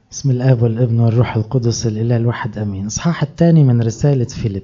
بسم الآب والابن والروح القدس الإله الواحد أمين إصحاح الثاني من رسالة فيليب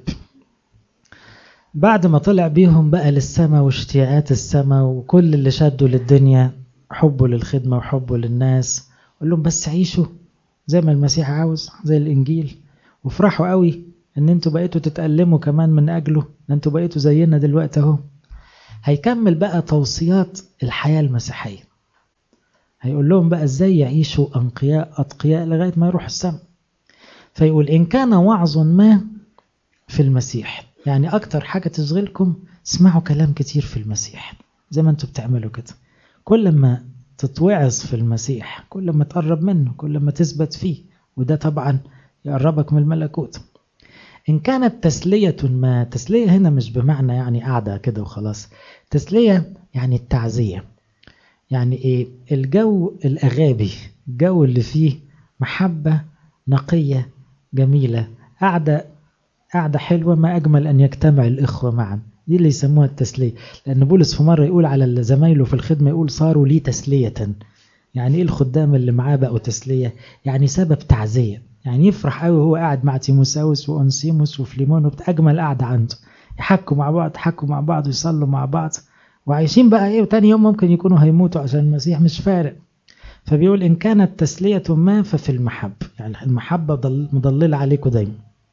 بعد ما طلع بيهم بقى للسماء واشتياقات السماء وكل اللي شدوا للدنيا حبه للخدمة وحبه للناس قال لهم بس عيشوا زي ما المسيح عاوز زي الإنجيل وافرحوا قوي ان انتوا بقيتوا تتألموا كمان من أجله ان انتوا بقيتوا زينا دلوقتي اهو هيكمل بقى توصيات الحياة المسيحية هيقول لهم بقى ازاي يعيشوا أنقياء أتقياء لغاية ما يروحوا السماء فيقول إن كان وعظ ما في المسيح يعني أكتر حاجة تشغلكم اسمعوا كلام كتير في المسيح زي ما انتوا بتعملوا كده كل ما تتوعظ في المسيح كل ما تقرب منه كل ما تثبت فيه وده طبعا يقربك من الملكوت إن كانت تسلية ما تسلية هنا مش بمعنى يعني قاعدة كده وخلاص تسلية يعني التعزية يعني إيه الجو الأغابي الجو اللي فيه محبة نقية جميلة قاعدة قاعدة حلوة ما أجمل أن يجتمع الإخوة معا دي اللي يسموها التسلية لأن بولس في مرة يقول على زمايله في الخدمة يقول صاروا لي تسلية يعني إيه الخدام اللي معاه بقوا تسلية يعني سبب تعزية يعني يفرح قوي وهو قاعد مع تيموساوس وأنسيموس وفليمون أجمل قاعدة عنده يحكوا مع بعض يحكوا مع بعض ويصلوا مع بعض وعايشين بقى ايه وتاني يوم ممكن يكونوا هيموتوا عشان المسيح مش فارق فبيقول إن كانت تسلية ما ففي المحب يعني المحبة مضللة عليكم دايما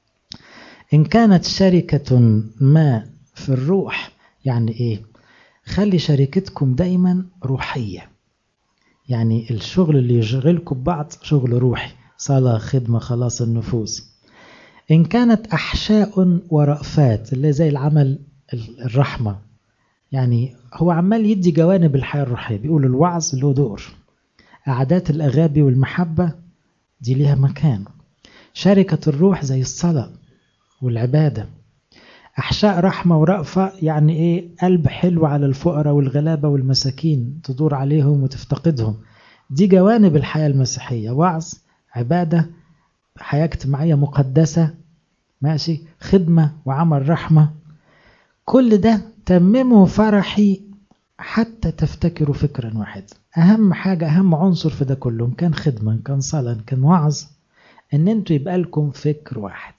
إن كانت شركة ما في الروح يعني إيه خلي شركتكم دايما روحية يعني الشغل اللي يشغلكم ببعض شغل روحي صلاة خدمة خلاص النفوس إن كانت أحشاء ورأفات اللي زي العمل الرحمة يعني هو عمال يدي جوانب الحياة الروحية بيقول الوعظ له دور عادات الأغابي والمحبة دي ليها مكان شركة الروح زي الصلاة والعبادة أحشاء رحمة ورأفة يعني إيه قلب حلو على الفقراء والغلابة والمساكين تدور عليهم وتفتقدهم دي جوانب الحياة المسيحية وعظ عبادة حياة اجتماعية مقدسة ماشي خدمة وعمل رحمة كل ده تمموا فرحي حتى تفتكروا فكرا واحدا أهم حاجة أهم عنصر في ده كله كان خدمة كان صلاة كان وعظ إن أنتوا يبقى لكم فكر واحد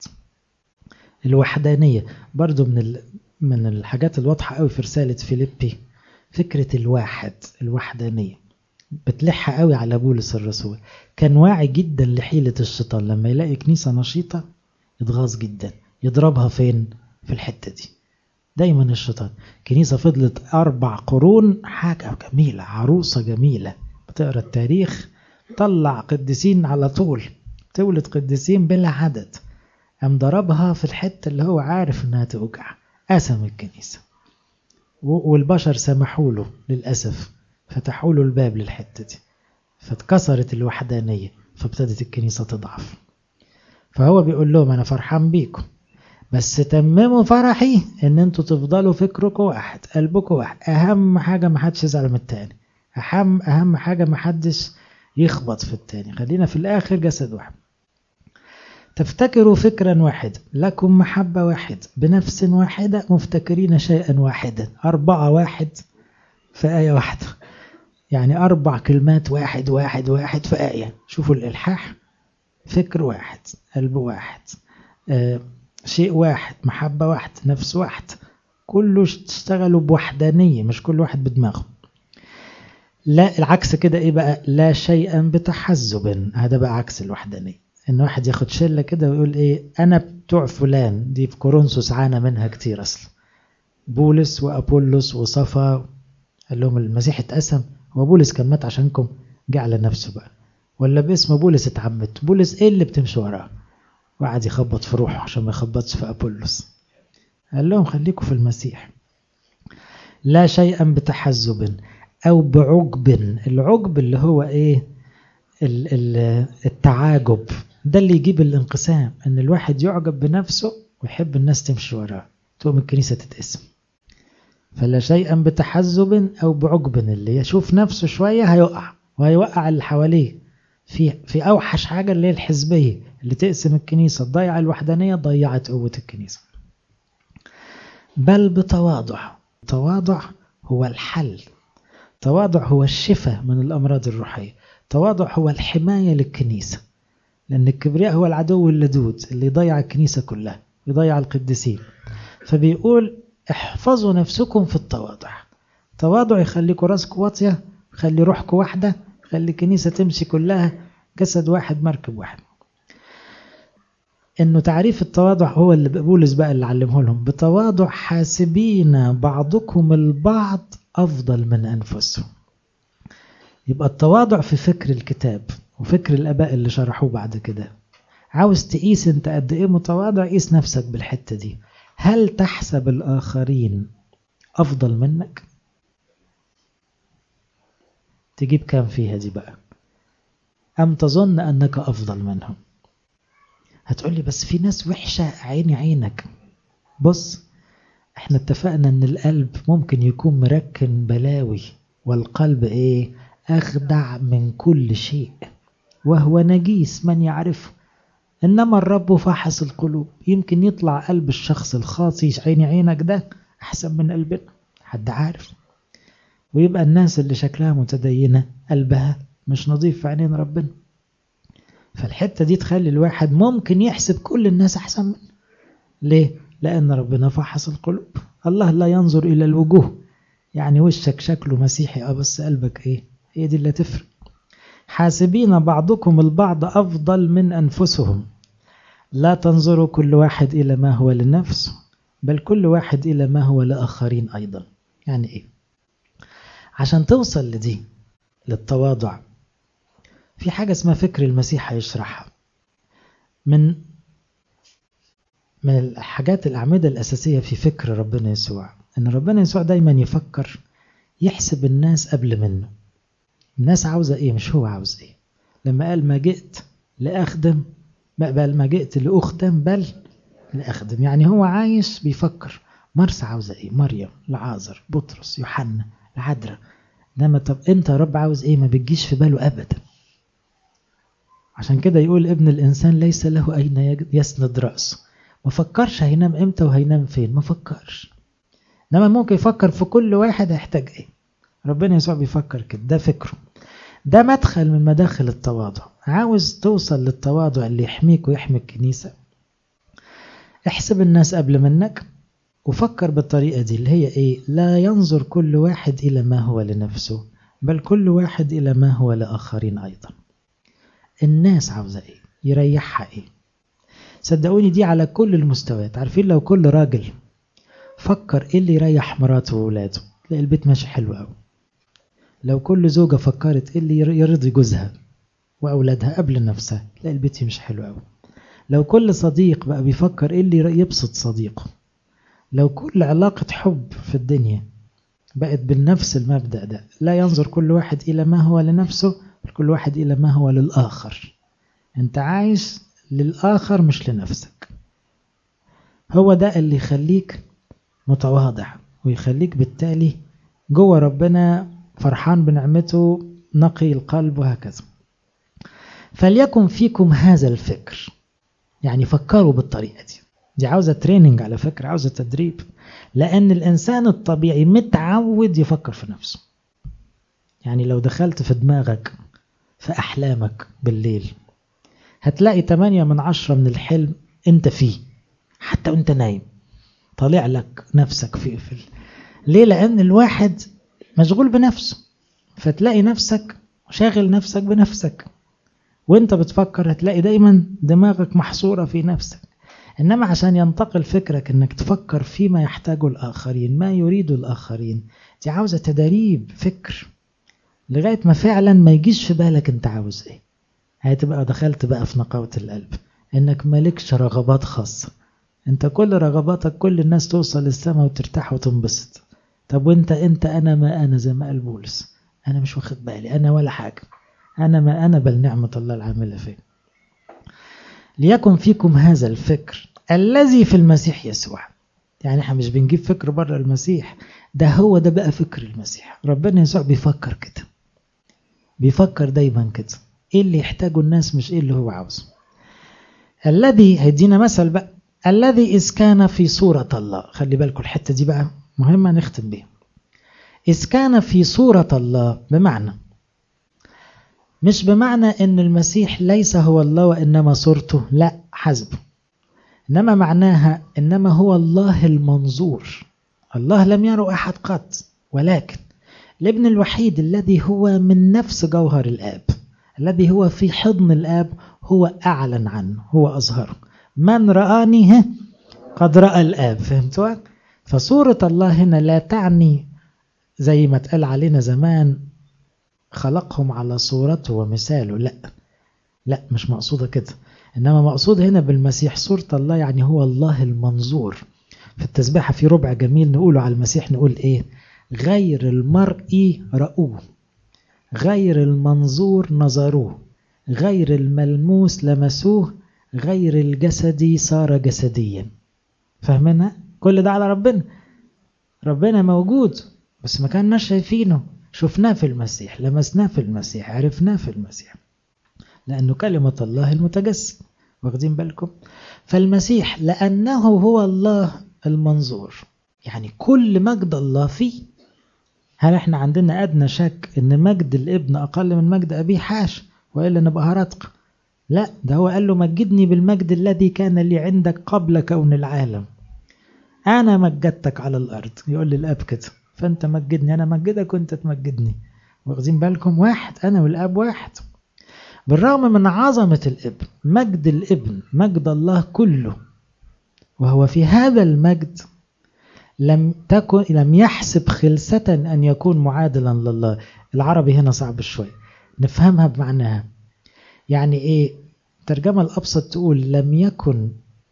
الوحدانية برضو من ال... من الحاجات الواضحة قوي في رسالة فيليبي فكرة الواحد الوحدانية بتلح قوي على بولس الرسول كان واعي جدا لحيلة الشيطان لما يلاقي كنيسة نشيطة يتغاظ جدا يضربها فين في الحتة دي دايما الشيطان كنيسة فضلت أربع قرون حاجة جميلة عروسة جميلة بتقرأ التاريخ طلع قديسين على طول تولد قديسين بلا عدد قام ضربها في الحتة اللي هو عارف انها توجع قسم الكنيسة والبشر سمحوا له للأسف فتحوا له الباب للحتة دي فاتكسرت الوحدانية فابتدت الكنيسة تضعف فهو بيقول لهم أنا فرحان بيكم بس تمموا فرحي ان انتوا تفضلوا فكركم واحد قلبكم واحد اهم حاجة ما حدش يزعل من التاني اهم اهم حاجة ما حدش يخبط في التاني خلينا في الاخر جسد واحد تفتكروا فكرا واحد لكم محبة واحد بنفس واحدة مفتكرين شيئا واحدا أربعة واحد في آية واحدة يعني أربع كلمات واحد واحد واحد في آية شوفوا الإلحاح فكر واحد قلب واحد آه شيء واحد محبة واحد نفس واحد كله تشتغلوا بوحدانية مش كل واحد بدماغه لا العكس كده ايه بقى لا شيئا بتحزب هذا بقى عكس الوحدانية ان واحد ياخد شلة كده ويقول ايه انا بتوع فلان دي في كورنثوس عانى منها كتير اصلا بولس وابولس وصفا قال لهم المسيح اتقسم هو بولس كان مات عشانكم جه على نفسه بقى ولا باسم بولس اتعمت بولس ايه اللي بتمشي وراه وقعد يخبط في روحه عشان ما يخبطش في أبولس قال لهم خليكم في المسيح لا شيئا بتحزب أو بعجب العجب اللي هو إيه التعاجب ده اللي يجيب الانقسام ان الواحد يعجب بنفسه ويحب الناس تمشي وراه تقوم الكنيسة تتقسم فلا شيئا بتحزب أو بعجب اللي يشوف نفسه شوية هيقع وهيوقع اللي حواليه في في أوحش حاجة اللي هي الحزبية اللي تقسم الكنيسة تضيع الوحدانية ضيعت قوة الكنيسة بل بتواضع تواضع هو الحل تواضع هو الشفاء من الأمراض الروحية تواضع هو الحماية للكنيسة لأن الكبرياء هو العدو اللدود اللي يضيع الكنيسة كلها يضيع القديسين فبيقول احفظوا نفسكم في التواضع تواضع يخليكم راسكم واطية يخلي روحكم واحدة يخلي الكنيسة تمشي كلها جسد واحد مركب واحد انه تعريف التواضع هو اللي بولس بقى اللي علمه لهم بتواضع حاسبين بعضكم البعض افضل من انفسهم يبقى التواضع في فكر الكتاب وفكر الاباء اللي شرحوه بعد كده عاوز تقيس انت قد ايه متواضع قيس نفسك بالحته دي هل تحسب الاخرين افضل منك تجيب كام فيها دي بقى ام تظن انك افضل منهم هتقولي بس في ناس وحشة عيني عينك بص احنا اتفقنا ان القلب ممكن يكون مركن بلاوي والقلب ايه اخدع من كل شيء وهو نجيس من يعرفه انما الرب فاحص القلوب يمكن يطلع قلب الشخص الخاطي عيني عينك ده احسن من قلبنا حد عارف ويبقى الناس اللي شكلها متدينة قلبها مش نظيف في عينين ربنا فالحتة دي تخلي الواحد ممكن يحسب كل الناس أحسن منه ليه؟ لأن ربنا فحص القلوب الله لا ينظر إلى الوجوه يعني وشك شكله مسيحي أه بس قلبك إيه؟ هي دي اللي تفرق حاسبين بعضكم البعض أفضل من أنفسهم لا تنظروا كل واحد إلى ما هو لنفسه بل كل واحد إلى ما هو لآخرين أيضا يعني إيه؟ عشان توصل لدي للتواضع في حاجة اسمها فكر المسيح هيشرحها من من الحاجات الأعمدة الأساسية في فكر ربنا يسوع إن ربنا يسوع دايما يفكر يحسب الناس قبل منه الناس عاوزة إيه مش هو عاوز إيه لما قال ما جئت لأخدم بل ما جئت لأخدم بل لأخدم يعني هو عايش بيفكر مرسى عاوزة إيه مريم لعازر بطرس يوحنا العذراء انما طب انت يا رب عاوز ايه ما بتجيش في باله ابدا عشان كده يقول ابن الانسان ليس له اين يسند راسه ما فكرش هينام امتى وهينام فين ما فكرش انما ممكن يفكر في كل واحد هيحتاج ايه ربنا يسوع بيفكر كده ده فكره ده مدخل من مداخل التواضع عاوز توصل للتواضع اللي يحميك ويحمي الكنيسة احسب الناس قبل منك وفكر بالطريقة دي اللي هي ايه لا ينظر كل واحد إلى ما هو لنفسه بل كل واحد إلى ما هو لآخرين أيضا الناس عاوزة ايه يريحها ايه صدقوني دي على كل المستويات عارفين لو كل راجل فكر ايه اللي يريح مراته وولاده تلاقي البيت ماشي حلو قوي لو كل زوجة فكرت ايه اللي يرضي جوزها وأولادها قبل نفسها تلاقي البيت مش حلو قوي لو كل صديق بقى بيفكر ايه اللي يبسط صديقه لو كل علاقة حب في الدنيا بقت بالنفس المبدأ ده لا ينظر كل واحد إلى ما هو لنفسه كل واحد إلى ما هو للآخر أنت عايش للآخر مش لنفسك هو ده اللي يخليك متواضع ويخليك بالتالي جوه ربنا فرحان بنعمته نقي القلب وهكذا فليكن فيكم هذا الفكر يعني فكروا بالطريقة دي دي عاوزة تريننج على فكرة عاوزة تدريب لأن الإنسان الطبيعي متعود يفكر في نفسه يعني لو دخلت في دماغك في أحلامك بالليل هتلاقي 8 من عشرة من الحلم أنت فيه حتى وأنت نايم طالع لك نفسك في, في ليه لأن الواحد مشغول بنفسه فتلاقي نفسك شاغل نفسك بنفسك وانت بتفكر هتلاقي دايما دماغك محصورة في نفسك إنما عشان ينتقل فكرك إنك تفكر فيما يحتاجه الآخرين ما يريده الآخرين دي عاوزة تدريب فكر لغاية ما فعلا ما يجيش في بالك أنت عاوز إيه هتبقى دخلت بقى في نقاوة القلب إنك مالكش رغبات خاصة أنت كل رغباتك كل الناس توصل للسماء وترتاح وتنبسط طب وانت انت انا ما انا زي ما قال بولس انا مش واخد بالي انا ولا حاجة انا ما انا بل نعمة الله العاملة فيه ليكن فيكم هذا الفكر الذي في المسيح يسوع يعني احنا مش بنجيب فكر بره المسيح ده هو ده بقى فكر المسيح ربنا يسوع بيفكر كده بيفكر دايما كده ايه اللي يحتاجه الناس مش ايه اللي هو عاوزه الذي هيدينا مثل بقى الذي إذ كان في صورة الله خلي بالكم الحتة دي بقى مهمة نختم بيها إذ كان في صورة الله بمعنى مش بمعنى ان المسيح ليس هو الله وانما صورته لا حسبه انما معناها انما هو الله المنظور الله لم يره احد قط ولكن الابن الوحيد الذي هو من نفس جوهر الاب الذي هو في حضن الاب هو اعلن عنه هو اظهره من رآني قد رأى الاب فهمتوا فصورة الله هنا لا تعني زي ما اتقال علينا زمان خلقهم على صورته ومثاله لا لا مش مقصودة كده إنما مقصود هنا بالمسيح صورة الله يعني هو الله المنظور في التسبيحة في ربع جميل نقوله على المسيح نقول إيه غير المرء رأوه غير المنظور نظروه غير الملموس لمسوه غير الجسدي صار جسديا فاهمينها كل ده على ربنا ربنا موجود بس ما كناش شايفينه شفناه في المسيح لمسناه في المسيح عرفناه في المسيح لأنه كلمة الله المتجسد واخدين بالكم فالمسيح لأنه هو الله المنظور يعني كل مجد الله فيه هل احنا عندنا أدنى شك ان مجد الابن أقل من مجد أبيه حاش وإلا نبقى هرطق لا ده هو قال له مجدني بالمجد الذي كان لي عندك قبل كون العالم أنا مجدتك على الأرض يقول لي الأب كده فأنت مجدني أنا مجدك وأنت تمجدني واخدين بالكم واحد أنا والأب واحد بالرغم من عظمة الابن مجد الابن مجد الله كله وهو في هذا المجد لم تكن لم يحسب خلسة أن يكون معادلا لله العربي هنا صعب شوي نفهمها بمعناها يعني إيه الترجمة الأبسط تقول لم يكن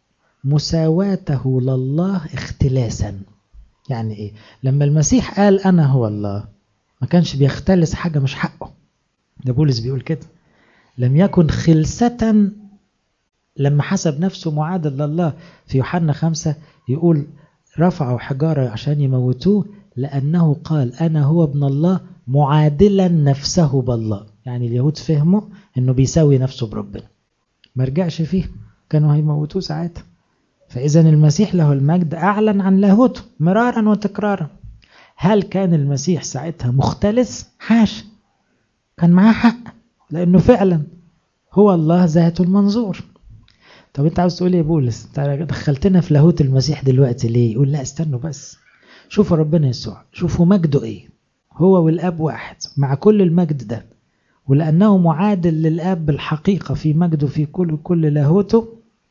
مساواته لله اختلاسا يعني إيه لما المسيح قال أنا هو الله ما كانش بيختلس حاجة مش حقه ده بولس بيقول كده لم يكن خلسة لما حسب نفسه معادل لله في يوحنا خمسة يقول رفعوا حجارة عشان يموتوه لأنه قال أنا هو ابن الله معادلا نفسه بالله يعني اليهود فهموا أنه بيساوي نفسه بربنا ما رجعش فيه كانوا هيموتوه ساعتها فإذا المسيح له المجد أعلن عن لاهوته مرارا وتكرارا هل كان المسيح ساعتها مختلس؟ حاش كان معاه حق لأنه فعلا هو الله ذاته المنظور طب انت عاوز تقول ايه يا بولس انت دخلتنا في لاهوت المسيح دلوقتي ليه يقول لا استنوا بس شوفوا ربنا يسوع شوفوا مجده ايه هو والاب واحد مع كل المجد ده ولانه معادل للاب بالحقيقه في مجده في كل كل لاهوته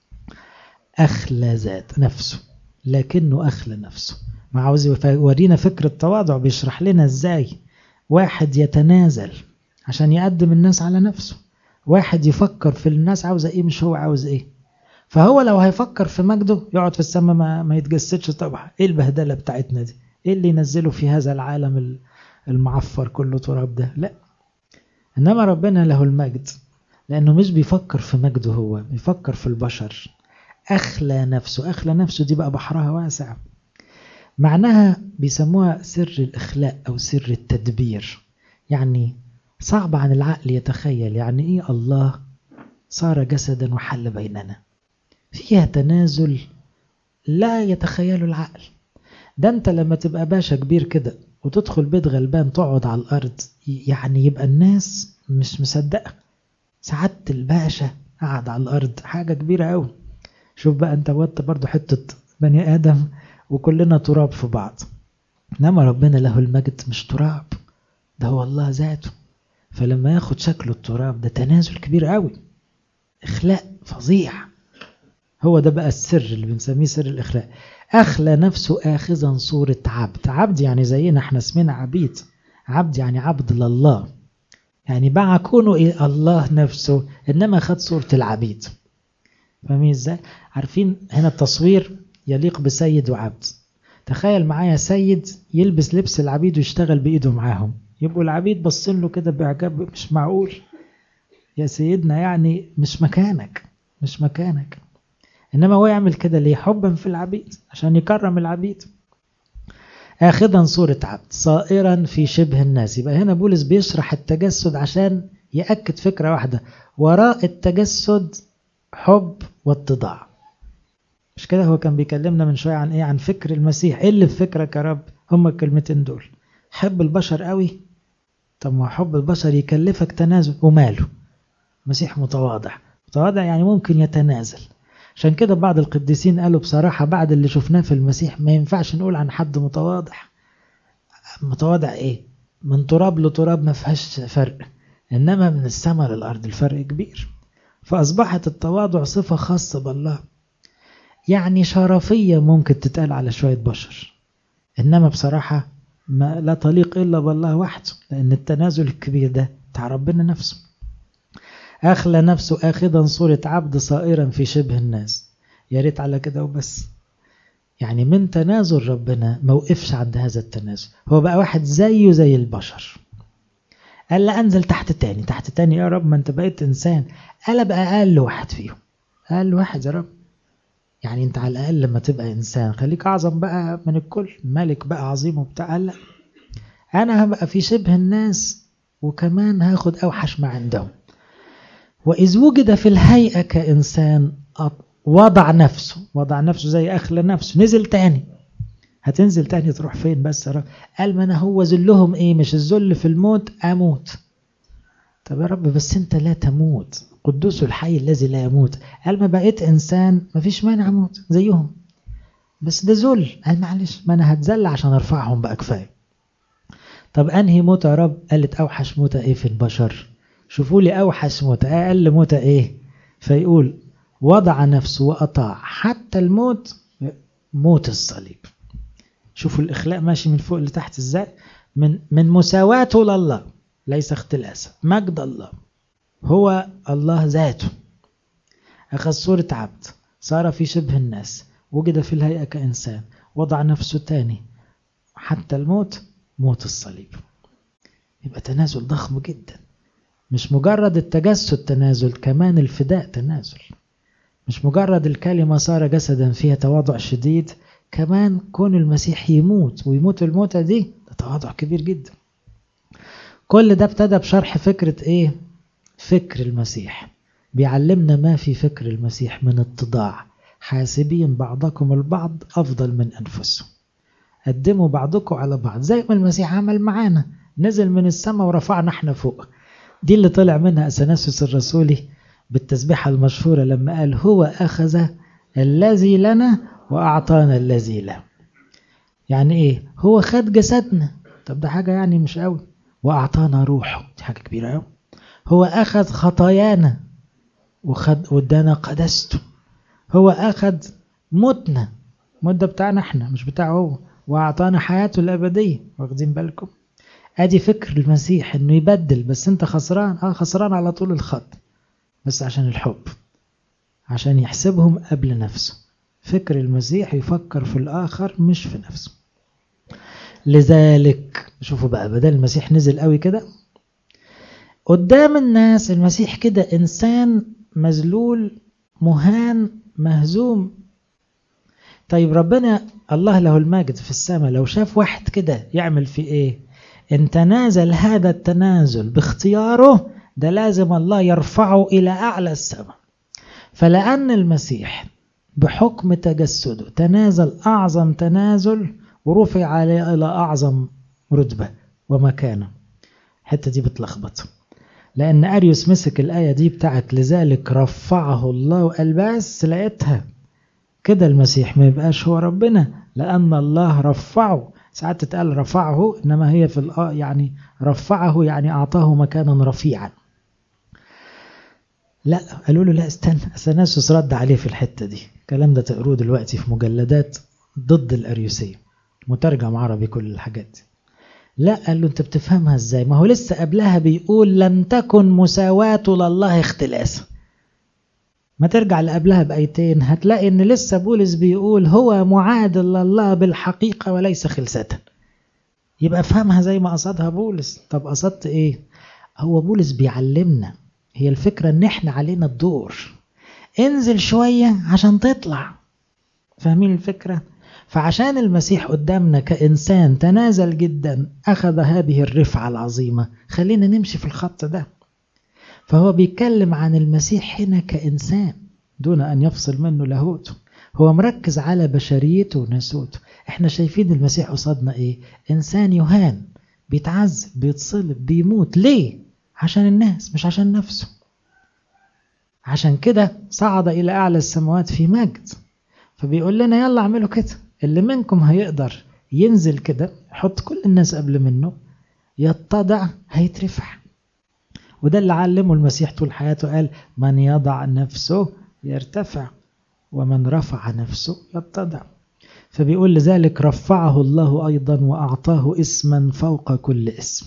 اخلى ذات نفسه لكنه اخلى نفسه ما عاوز يورينا فكر التواضع بيشرح لنا ازاي واحد يتنازل عشان يقدم الناس على نفسه واحد يفكر في الناس عاوزه ايه مش هو عاوز ايه فهو لو هيفكر في مجده يقعد في السماء ما, ما يتجسدش طبعا ايه البهدله بتاعتنا دي ايه اللي ينزله في هذا العالم المعفر كله تراب ده لا انما ربنا له المجد لانه مش بيفكر في مجده هو بيفكر في البشر اخلى نفسه اخلى نفسه دي بقى بحرها واسع معناها بيسموها سر الاخلاء او سر التدبير يعني صعب عن العقل يتخيل يعني ايه الله صار جسدا وحل بيننا فيها تنازل لا يتخيله العقل ده انت لما تبقى باشا كبير كده وتدخل بيت غلبان تقعد على الارض يعني يبقى الناس مش مصدقه سعادة الباشا قعد على الارض حاجة كبيرة قوي شوف بقى انت وانت برضو حتة بني ادم وكلنا تراب في بعض انما ربنا له المجد مش تراب ده هو الله ذاته فلما ياخد شكله التراب ده تنازل كبير قوي اخلاء فظيع هو ده بقى السر اللي بنسميه سر الاخلاء اخلى نفسه اخذا صورة عبد عبد يعني زينا احنا اسمنا عبيد عبد يعني عبد لله يعني باع كونه إيه الله نفسه انما خد صورة العبيد فاهمين ازاي عارفين هنا التصوير يليق بسيد وعبد تخيل معايا سيد يلبس لبس العبيد ويشتغل بايده معاهم يبقوا العبيد باصين له كده باعجاب مش معقول يا سيدنا يعني مش مكانك مش مكانك انما هو يعمل كده ليه حبا في العبيد عشان يكرم العبيد اخذا صورة عبد صائرا في شبه الناس يبقى هنا بولس بيشرح التجسد عشان يأكد فكرة واحدة وراء التجسد حب واتضاع مش كده هو كان بيكلمنا من شوية عن ايه عن فكر المسيح ايه اللي في فكرك يا رب هم الكلمتين دول حب البشر قوي طب ما حب البشر يكلفك تنازل وماله مسيح متواضع متواضع يعني ممكن يتنازل عشان كده بعض القديسين قالوا بصراحة بعد اللي شفناه في المسيح ما ينفعش نقول عن حد متواضع متواضع ايه من تراب لتراب ما فيهاش فرق انما من السماء للارض الفرق كبير فاصبحت التواضع صفة خاصة بالله يعني شرفية ممكن تتقال على شوية بشر انما بصراحة ما لا تليق الا بالله وحده لان التنازل الكبير ده بتاع ربنا نفسه أخلى نفسه آخذا صورة عبد صائرا في شبه الناس يا ريت على كده وبس يعني من تنازل ربنا ما وقفش عند هذا التنازل هو بقى واحد زيه زي البشر قال لا أنزل تحت تاني تحت تاني يا رب ما أنت بقيت إنسان قال بقى أقل واحد فيهم أقل واحد يا رب يعني أنت على الأقل لما تبقى إنسان خليك أعظم بقى من الكل ملك بقى عظيم وبتاع قال لا أنا هبقى في شبه الناس وكمان هاخد أوحش ما عندهم وإذ وجد في الهيئة كإنسان وضع نفسه وضع نفسه زي أخلى نفسه نزل تاني هتنزل تاني تروح فين بس يا رب قال ما أنا هو ذلهم إيه مش الذل في الموت أموت طب يا رب بس أنت لا تموت قدوس الحي الذي لا يموت قال ما بقيت إنسان ما فيش مانع أموت زيهم بس ده ذل قال معلش ما أنا هتذل عشان أرفعهم بقى كفاية طب أنهي موت يا رب قالت أوحش موتة إيه في البشر شوفوا لي أوحش موتة أقل موتة إيه فيقول وضع نفسه وأطاع حتى الموت موت الصليب شوفوا الإخلاء ماشي من فوق لتحت إزاي من من مساواته لله ليس اختلاسا مجد الله هو الله ذاته أخذ صورة عبد صار في شبه الناس وجد في الهيئة كإنسان وضع نفسه تاني حتى الموت موت الصليب يبقى تنازل ضخم جدا مش مجرد التجسد تنازل كمان الفداء تنازل مش مجرد الكلمة صار جسدا فيها تواضع شديد كمان كون المسيح يموت ويموت الموتة دي ده تواضع كبير جدا كل ده ابتدى بشرح فكرة ايه فكر المسيح بيعلمنا ما في فكر المسيح من اتضاع حاسبين بعضكم البعض أفضل من أنفسهم قدموا بعضكم على بعض زي ما المسيح عمل معانا نزل من السماء ورفعنا احنا فوق دي اللي طلع منها أثناسيوس الرسولي بالتسبيحة المشهورة لما قال هو أخذ الذي لنا وأعطانا الذي له يعني إيه هو خد جسدنا طب ده حاجة يعني مش قوي وأعطانا روحه دي حاجة كبيرة قوي هو أخذ خطايانا وخد ودانا قدسته هو أخذ موتنا الموت بتاعنا احنا مش بتاعه هو وأعطانا حياته الأبدية واخدين بالكم ادي فكر المسيح انه يبدل بس انت خسران اه خسران على طول الخط بس عشان الحب عشان يحسبهم قبل نفسه فكر المسيح يفكر في الآخر مش في نفسه لذلك شوفوا بقى بدل المسيح نزل قوي كده قدام الناس المسيح كده إنسان مذلول مهان مهزوم طيب ربنا الله له المجد في السماء لو شاف واحد كده يعمل في ايه ان تنازل هذا التنازل باختياره ده لازم الله يرفعه إلى أعلى السماء فلأن المسيح بحكم تجسده تنازل أعظم تنازل ورفع عليه إلى أعظم رتبة ومكانة الحتة دي بتلخبط لأن أريوس مسك الآية دي بتاعت لذلك رفعه الله وقال بس لقيتها كده المسيح ما يبقاش هو ربنا لأن الله رفعه ساعات تتقال رفعه إنما هي في الآ يعني رفعه يعني أعطاه مكانا رفيعا لا قالوا له لا استنى أثناسوس رد عليه في الحتة دي الكلام ده تقروه دلوقتي في مجلدات ضد الأريوسية مترجم عربي كل الحاجات دي لا قال له انت بتفهمها ازاي ما هو لسه قبلها بيقول لم تكن مساواته لله اختلاسا ما ترجع لقبلها بأيتين هتلاقي ان لسه بولس بيقول هو معادل لله بالحقيقة وليس خلسة يبقى افهمها زي ما قصدها بولس طب قصدت ايه هو بولس بيعلمنا هي الفكرة ان احنا علينا الدور انزل شوية عشان تطلع فاهمين الفكرة فعشان المسيح قدامنا كإنسان تنازل جدا أخذ هذه الرفعة العظيمة خلينا نمشي في الخط ده فهو بيتكلم عن المسيح هنا كإنسان دون أن يفصل منه لاهوته هو مركز على بشريته ونسوته احنا شايفين المسيح قصادنا ايه إنسان يهان بيتعذب بيتصلب بيموت ليه عشان الناس مش عشان نفسه عشان كده صعد إلى أعلى السماوات في مجد فبيقول لنا يلا اعملوا كده اللي منكم هيقدر ينزل كده يحط كل الناس قبل منه يتضع هيترفع وده اللي علمه المسيح طول حياته قال من يضع نفسه يرتفع ومن رفع نفسه يتضع فبيقول لذلك رفعه الله أيضا وأعطاه اسما فوق كل اسم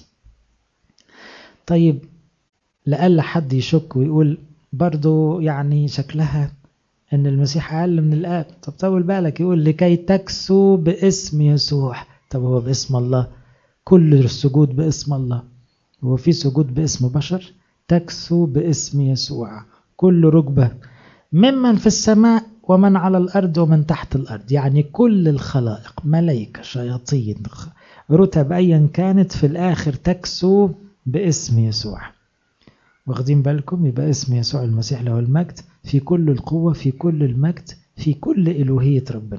طيب لألا حد يشك ويقول برضو يعني شكلها ان المسيح اقل من الاب طب طول بالك يقول لكي تكسو باسم يسوع طب هو باسم الله كل السجود باسم الله هو في سجود باسم بشر تكسو باسم يسوع كل ركبة ممن في السماء ومن على الأرض ومن تحت الأرض يعني كل الخلائق ملائكة شياطين رتب أيا كانت في الآخر تكسو باسم يسوع واخدين بالكم يبقى اسم يسوع المسيح له المجد في كل القوة في كل المجد في كل إلوهية ربنا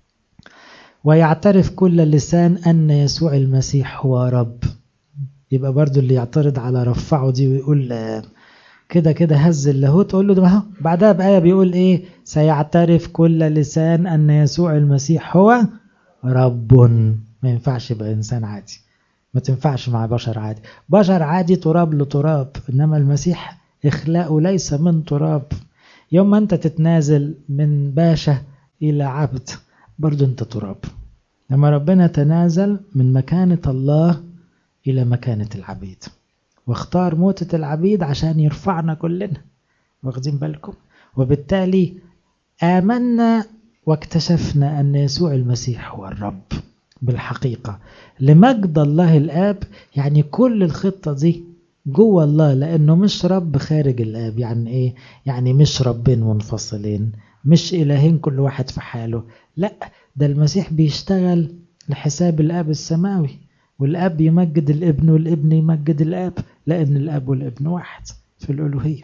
ويعترف كل لسان أن يسوع المسيح هو رب يبقى برضو اللي يعترض على رفعه دي ويقول كده كده هز اللاهوت تقول له ده ما هو بعدها بآية بيقول إيه سيعترف كل لسان أن يسوع المسيح هو رب ما ينفعش يبقى إنسان عادي ما تنفعش مع بشر عادي بشر عادي تراب لتراب إنما المسيح إخلاقه ليس من تراب يوم ما أنت تتنازل من باشا إلى عبد برضو أنت تراب لما ربنا تنازل من مكانة الله إلى مكانة العبيد واختار موتة العبيد عشان يرفعنا كلنا واخدين بالكم وبالتالي آمنا واكتشفنا أن يسوع المسيح هو الرب بالحقيقة لمجد الله الآب يعني كل الخطة دي جوه الله لأنه مش رب خارج الآب يعني إيه؟ يعني مش ربين منفصلين مش إلهين كل واحد في حاله لا ده المسيح بيشتغل لحساب الآب السماوي والآب يمجد الابن والابن يمجد الآب لأن الآب والابن واحد في الألوهية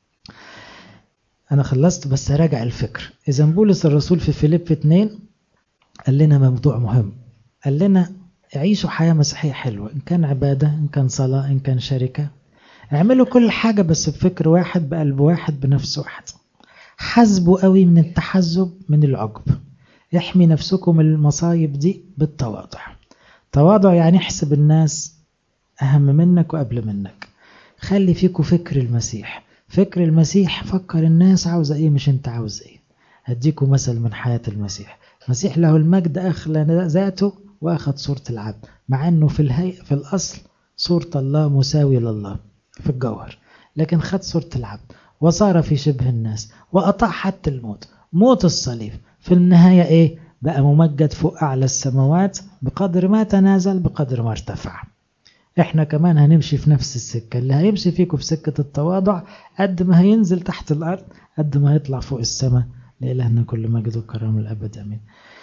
أنا خلصت بس راجع الفكر إذا بولس الرسول في فيليب 2 قال لنا موضوع مهم قال لنا عيشوا حياة مسيحية حلوة إن كان عبادة إن كان صلاة إن كان شركة اعملوا كل حاجة بس بفكر واحد بقلب واحد بنفس واحد حاسبوا قوي من التحزب من العجب احمي نفسكم المصايب دي بالتواضع تواضع يعني احسب الناس أهم منك وقبل منك خلي فيكم فكر المسيح فكر المسيح فكر الناس عاوزة ايه مش انت عاوز ايه هديكم مثل من حياة المسيح المسيح له المجد أخلى ذاته وأخذ صورة العبد مع أنه في الهيئة في الأصل صورة الله مساوي لله في الجوهر لكن خد صورة العبد وصار في شبه الناس وأطاع حتى الموت موت الصليب في النهاية إيه بقى ممجد فوق أعلى السماوات بقدر ما تنازل بقدر ما ارتفع احنا كمان هنمشي في نفس السكة اللي هيمشي فيكم في سكة التواضع قد ما هينزل تحت الأرض قد ما هيطلع فوق السماء لإلهنا كل مجد وكرم الأبد أمين